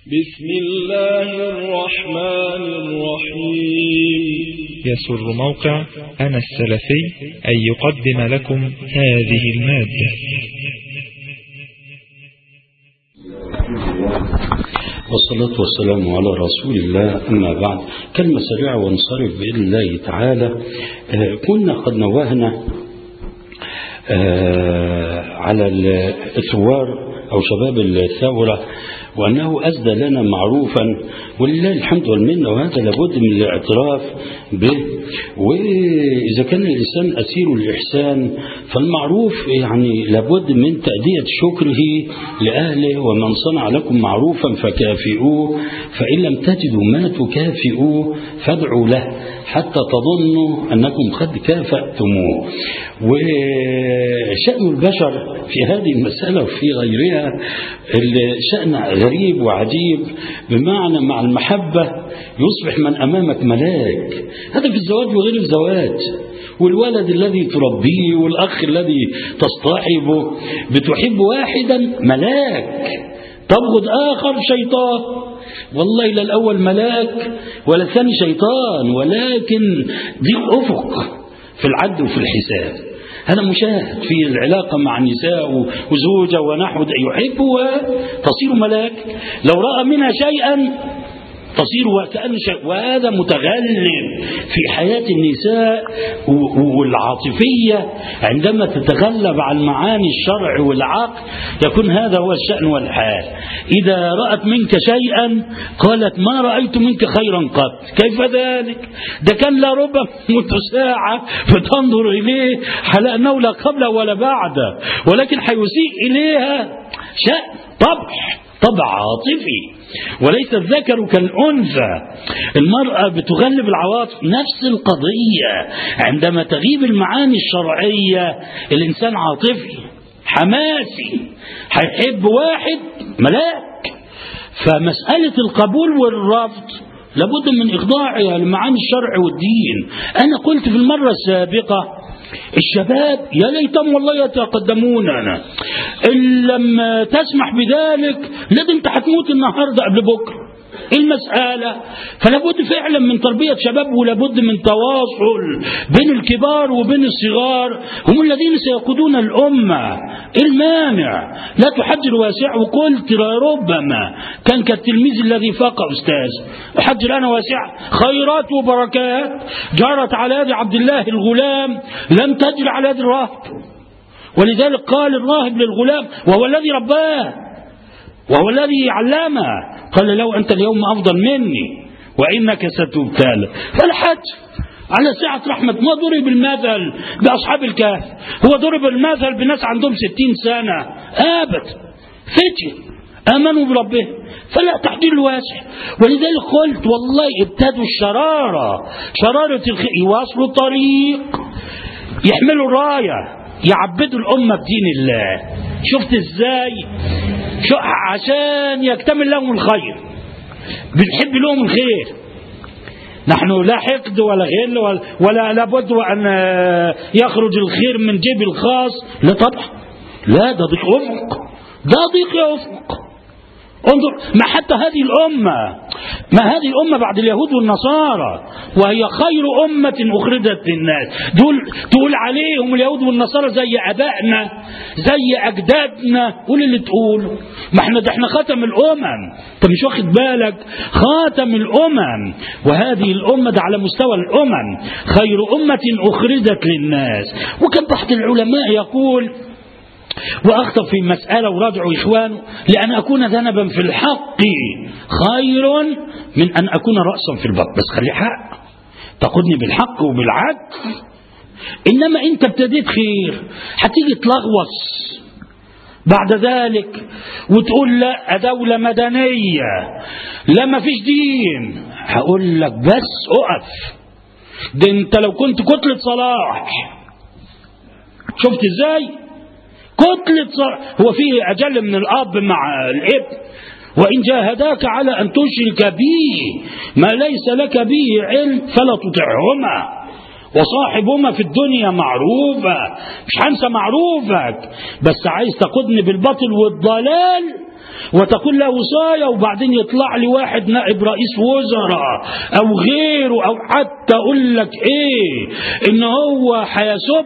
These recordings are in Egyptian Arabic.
بسم الله الرحمن الرحيم يسر موقع أنا السلفي أن يقدم لكم هذه المادة والصلاة والسلام على رسول الله أما بعد كلمة سريعة ونصرف بإذن الله تعالى آه، كنا قد نوهنا آه، على الثوار أو شباب الثورة وأنه أسدى لنا معروفا ولله الحمد والمنة وهذا لابد من الاعتراف به وإذا كان الإنسان أسير الإحسان فالمعروف يعني لابد من تأدية شكره لأهله ومن صنع لكم معروفا فكافئوه فإن لم تجدوا ما تكافئوه فادعوا له حتى تظنوا أنكم قد كافأتموه وشأن البشر في هذه المسألة وفي غيرها شأن غريب وعجيب بمعنى مع المحبة يصبح من أمامك ملاك هذا في الزواج وغير الزواج والولد الذي تربيه والأخ الذي تصطحبه بتحب واحدا ملاك تبغض آخر شيطان والله لا الأول ملاك ولا الثاني شيطان ولكن دي أفق في العد وفي الحساب هذا مشاهد في العلاقة مع النساء وزوجة ونحو يحبها تصير ملاك لو رأى منها شيئا تصير وكأن شيء وهذا متغلب في حياة النساء والعاطفية عندما تتغلب على معاني الشرع والعقل يكون هذا هو الشأن والحال إذا رأت منك شيئا قالت ما رأيت منك خيرا قط كيف ذلك ده كان لا ربما منذ ساعة فتنظر إليه حلأنه لا قبل ولا بعد ولكن حيسيء إليها شأن طبع طبع عاطفي وليس الذكر كالأنثى المرأة بتغلب العواطف نفس القضية عندما تغيب المعاني الشرعية الإنسان عاطفي حماسي هيحب واحد ملاك فمسألة القبول والرفض لابد من إخضاعها لمعاني الشرع والدين أنا قلت في المرة السابقة الشباب يا ليتهم والله يتقدموننا إن لم تسمح بذلك لازم انت هتموت النهارده قبل بكره ايه المسألة فلا بد فعلا من تربية شباب ولا بد من تواصل بين الكبار وبين الصغار هم الذين سيقودون الأمة ايه المانع لا تحجر واسع وقلت ربما كان كالتلميذ الذي فاق أستاذ أحجر أنا واسع خيرات وبركات جرت على يد عبد الله الغلام لم تجر على يد الراهب ولذلك قال الراهب للغلام وهو الذي رباه وهو الذي علمه قال له أنت اليوم أفضل مني وإنك ستبتلى فالحج على سعة رحمة ما ضرب المثل بأصحاب الكهف هو ضرب المثل بناس عندهم ستين سنة آبت فتي آمنوا بربهم فلا تحضير الواسع ولذلك قلت والله ابتدوا الشرارة شرارة الخير يواصلوا الطريق يحملوا الراية يعبدوا الأمة بدين الله شفت ازاي شو عشان يكتمل لهم الخير بنحب لهم الخير نحن لا حقد ولا غل ولا, ولا لابد أن يخرج الخير من جيب الخاص لا طبعا لا ده ضيق أفق ده ضيق أفق انظر ما حتى هذه الأمة ما هذه الأمة بعد اليهود والنصارى وهي خير أمة أخرجت للناس دول تقول عليهم اليهود والنصارى زي أبائنا زي أجدادنا قول اللي تقوله ما احنا ده احنا خاتم الأمم انت مش واخد بالك خاتم الأمم وهذه الأمة ده على مستوى الأمم خير أمة أخرجت للناس وكان بعض العلماء يقول وأخطب في مسألة وراجعوا إخوانه لأن أكون ذنبا في الحق خير من أن أكون رأسا في البطن بس خلي حق تقودني بالحق وبالعدل إنما أنت ابتديت خير هتيجي تلغوص بعد ذلك وتقول لا دولة مدنية لا ما فيش دين هقول لك بس اقف ده انت لو كنت كتلة صلاح شفت ازاي كتلة صلاح هو فيه أجل من الأب مع الابن وإن جاهداك على أن تشرك بي ما ليس لك به علم فلا تطعهما وصاحبهما في الدنيا معروفة مش هنسى معروفك بس عايز تقودني بالباطل والضلال وتكون له وصاية وبعدين يطلع لي واحد نائب رئيس وزراء أو غيره أو حتى أقول لك إيه إن هو هيسب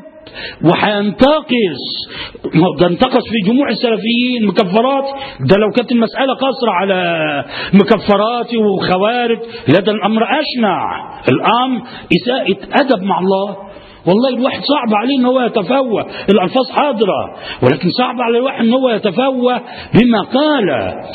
وهينتقص ما هو ده انتقص في جموع السلفيين مكفرات ده لو كانت المسألة قاصرة على مكفرات وخوارج لا ده الأمر أشنع الأمر إساءة أدب مع الله والله الواحد صعب عليه ان هو يتفوه الالفاظ حاضره ولكن صعب على الواحد ان هو يتفوه بما قال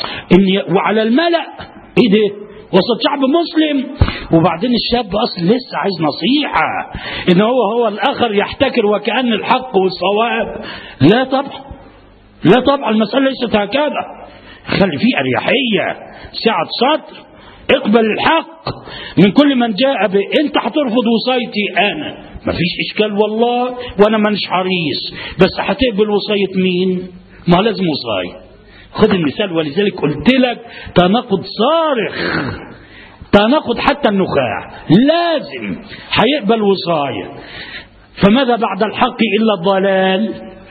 ان وعلى الملا ايه ده وسط شعب مسلم وبعدين الشاب اصلا لسه عايز نصيحه ان هو هو الاخر يحتكر وكان الحق والصواب لا طبعا لا طبعا المساله ليست هكذا خلي فيه اريحيه سعه صدر اقبل الحق من كل من جاء به انت هترفض وصايتي انا مفيش اشكال والله وانا مانيش حريص بس هتقبل وصايه مين ما لازم وصايه خد المثال ولذلك قلت لك تناقض صارخ تناقض حتى النخاع لازم هيقبل وصايه فماذا بعد الحق الا الضلال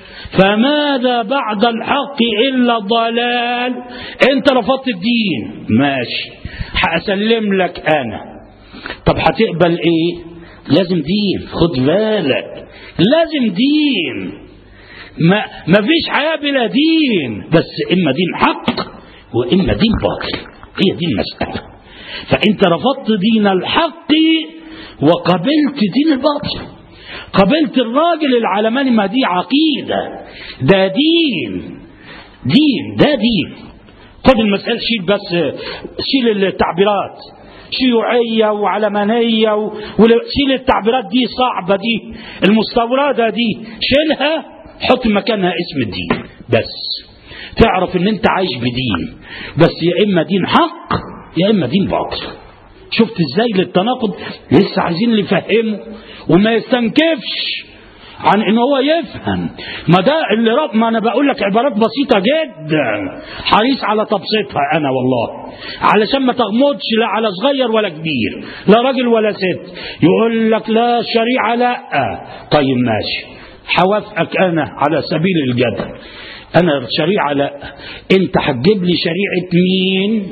فماذا بعد الحق الا الضلال انت رفضت الدين ماشي هاسلم لك انا طب هتقبل ايه لازم دين خد بالك لازم دين ما ما فيش حياه بلا دين بس اما دين حق واما دين باطل هي دي المساله فانت رفضت دين الحق وقبلت دين الباطل قبلت الراجل العلماني ما دي عقيده ده دين دين ده دين خد المسألة شيل بس شيل التعبيرات شيوعية وعلمانية وشيل التعبيرات دي صعبة دي المستوردة دي شيلها حط مكانها اسم الدين بس تعرف ان انت عايش بدين بس يا اما دين حق يا اما دين باطل شفت ازاي للتناقض لسه عايزين اللي يفهمه وما يستنكفش عن ان هو يفهم ما ده اللي رب ما انا بقول لك عبارات بسيطه جدا حريص على تبسيطها انا والله علشان ما تغمضش لا على صغير ولا كبير لا راجل ولا ست يقول لك لا الشريعه لا طيب ماشي حوافقك انا على سبيل الجدل انا الشريعه لا انت هتجيب لي شريعه مين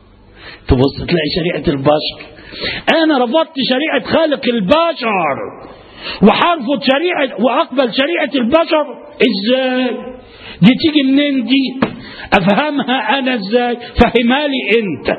تبص تلاقي شريعه البشر انا رفضت شريعه خالق البشر وحرفض شريعة وأقبل شريعة البشر إزاي دي تيجي منين دي أفهمها أنا إزاي فهمها لي أنت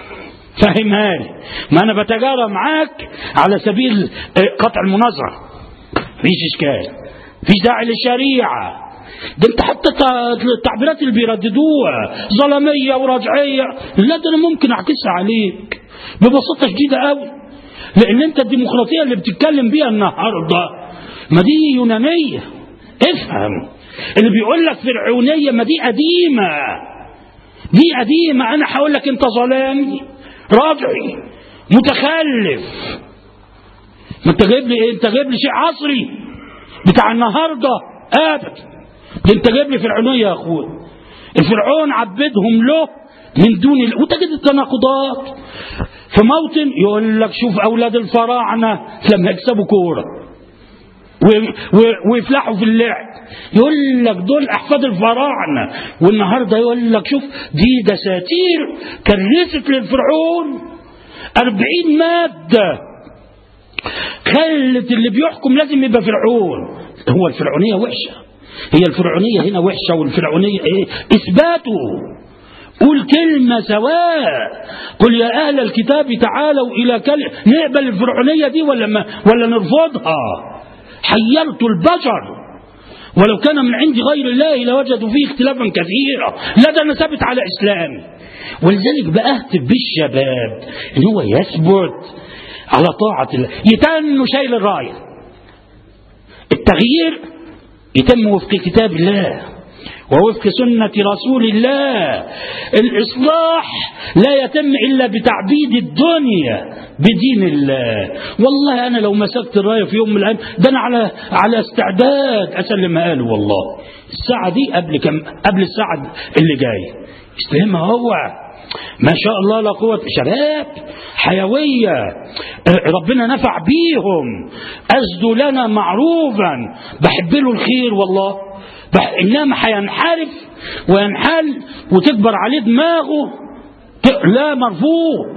فهمها لي ما أنا بتجارى معاك على سبيل قطع المناظرة مفيش إشكال في داعي للشريعة ده انت حتى التعبيرات اللي بيرددوها ظلمية ورجعية لا ده انا ممكن اعكسها عليك ببساطة شديدة قوي لان انت الديمقراطيه اللي بتتكلم بيها النهارده ما دي يونانيه افهم اللي بيقول لك فرعونيه ما دي قديمه دي قديمه انا هقول لك انت ظلامي راجعي متخلف ما انت جايب لي ايه انت جايب لي شيء عصري بتاع النهارده ابدا ده انت جايب لي فرعونيه يا اخويا الفرعون عبدهم له من دون ال... وتجد التناقضات في موطن يقول لك شوف اولاد الفراعنه لما يكسبوا كوره ويفلحوا في اللعب يقول لك دول احفاد الفراعنه والنهارده يقول لك شوف دي دساتير كرست للفرعون أربعين مادة خلت اللي بيحكم لازم يبقى فرعون هو الفرعونية وحشة هي الفرعونية هنا وحشة والفرعونية ايه اثباته قول كلمة سواء قل يا أهل الكتاب تعالوا إلى كلمة نقبل الفرعونية دي ولا ما ولا نرفضها حيرت البشر ولو كان من عند غير الله لوجدوا فيه اختلافا كثيرا لا ده أنا ثابت على إسلامي ولذلك بأهتف بالشباب إن هو يثبت على طاعة الله يتم شيل الراية التغيير يتم وفق كتاب الله ووفق سنة رسول الله الإصلاح لا يتم إلا بتعبيد الدنيا بدين الله والله أنا لو مسكت الراية في يوم من الأيام ده أنا على على استعداد أسلمها قاله والله الساعة دي قبل كم قبل الساعة اللي جاي استلمها هو ما شاء الله لا قوة شباب حيوية ربنا نفع بيهم أزدوا لنا معروفا بحب له الخير والله إنما هينحرف وينحل وتكبر عليه دماغه لا مرفوض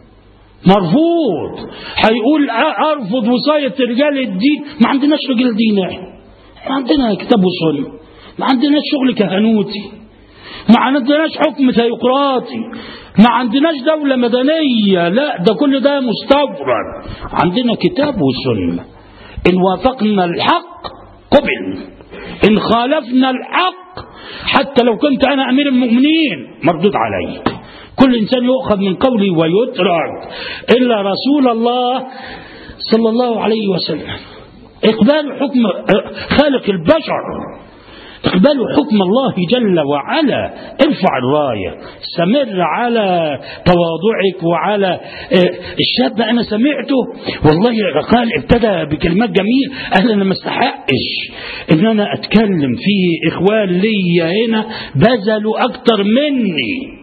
مرفوض هيقول ارفض وصايه رجال الدين ما عندناش رجال دين احنا ما عندنا كتاب وسنه ما عندناش شغل كهنوتي ما عندناش حكم ثيوقراطي ما عندناش دولة مدنية لا ده كل ده مستورد عندنا كتاب وسنة إن وافقنا الحق قبل إن خالفنا الحق حتى لو كنت أنا أمير المؤمنين مردود علي كل إنسان يؤخذ من قولي ويترك إلا رسول الله صلى الله عليه وسلم إقبال حكم خالق البشر اقبلوا حكم الله جل وعلا ارفع الراية استمر على تواضعك وعلى الشاب أنا سمعته والله قال ابتدى بكلمات جميلة أهلا أنا ما استحقش إن أنا أتكلم في إخوان لي هنا بذلوا أكتر مني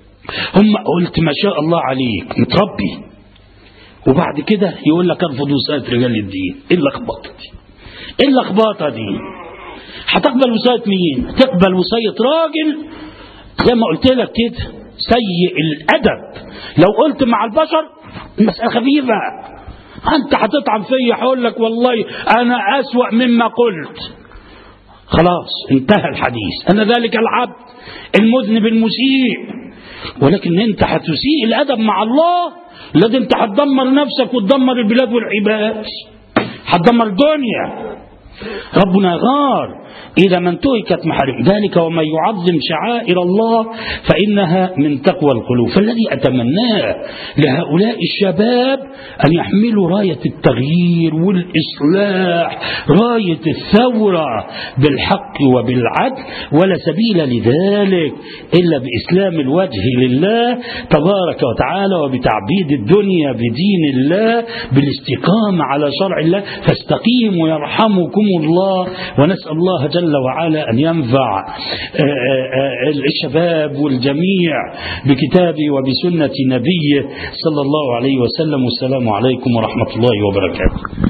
هم قلت ما شاء الله عليك متربي وبعد كده يقول لك ارفض وصاية رجال الدين ايه اللخبطه دي ايه اللخبطه دي هتقبل وصاية مين تقبل وصاية راجل زي ما قلت لك كده سيء الأدب لو قلت مع البشر المسألة خفيفة أنت هتطعن فيا هقول لك والله أنا أسوأ مما قلت خلاص انتهى الحديث أنا ذلك العبد المذنب المسيء ولكن أنت هتسيء الأدب مع الله لازم انت هتدمر نفسك وتدمر البلاد والعباد هتدمر الدنيا ربنا غار إذا ما انتهكت محارم ذلك ومن يعظم شعائر الله فإنها من تقوى القلوب فالذي أتمناه لهؤلاء الشباب أن يحملوا راية التغيير والإصلاح راية الثورة بالحق وبالعدل ولا سبيل لذلك إلا بإسلام الوجه لله تبارك وتعالى وبتعبيد الدنيا بدين الله بالاستقامة على شرع الله فاستقيموا يرحمكم الله ونسأل الله جل وعلا أن ينفع الشباب والجميع بكتابه وبسنة نبيه صلى الله عليه وسلم والسلام عليكم ورحمة الله وبركاته